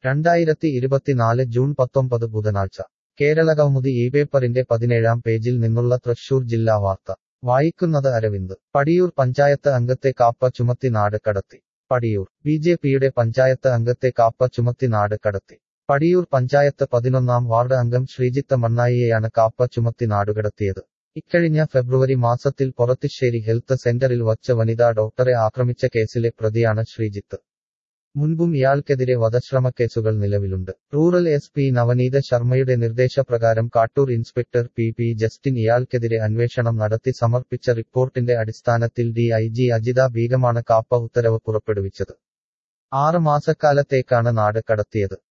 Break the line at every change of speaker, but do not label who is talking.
രണ്ടായിരത്തി ഇരുപത്തിനാല് ജൂൺ പത്തൊമ്പത് ബുധനാഴ്ച കേരളകൗമുദി ഈ പേപ്പറിന്റെ പതിനേഴാം പേജിൽ നിന്നുള്ള തൃശൂർ ജില്ലാ വാർത്ത വായിക്കുന്നത് അരവിന്ദ് പടിയൂർ പഞ്ചായത്ത് അംഗത്തെ കാപ്പ ചുമത്തി നാട് കടത്തി പടിയൂർ ബി ജെ പിയുടെ പഞ്ചായത്ത് അംഗത്തെ കാപ്പ ചുമത്തി നാട് കടത്തി പടിയൂർ പഞ്ചായത്ത് പതിനൊന്നാം വാർഡ് അംഗം ശ്രീജിത്ത് മണ്ണായിയെയാണ് കാപ്പ ചുമത്തി നാടുകടത്തിയത് ഇക്കഴിഞ്ഞ ഫെബ്രുവരി മാസത്തിൽ പൊറത്തിശ്ശേരി ഹെൽത്ത് സെന്ററിൽ വച്ച് വനിതാ ഡോക്ടറെ ആക്രമിച്ച കേസിലെ പ്രതിയാണ് ശ്രീജിത്ത് മുൻപും ഇയാൾക്കെതിരെ വധശ്രമക്കേസുകൾ നിലവിലുണ്ട് റൂറൽ എസ് പി നവനീത ശർമ്മയുടെ നിർദ്ദേശപ്രകാരം Kattoor inspector P P Justin ഇയാൾക്കെതിരെ അന്വേഷണം നടത്തി സമർപ്പിച്ച റിപ്പോർട്ടിന്റെ അടിസ്ഥാനത്തിൽ ഡി ഐ ജി അജിത ബീഗമാണ് കാപ്പ ഉത്തരവ് പുറപ്പെടുവിച്ചത് ആറ് മാസക്കാലത്തേക്കാണ് നാട് കടത്തിയത്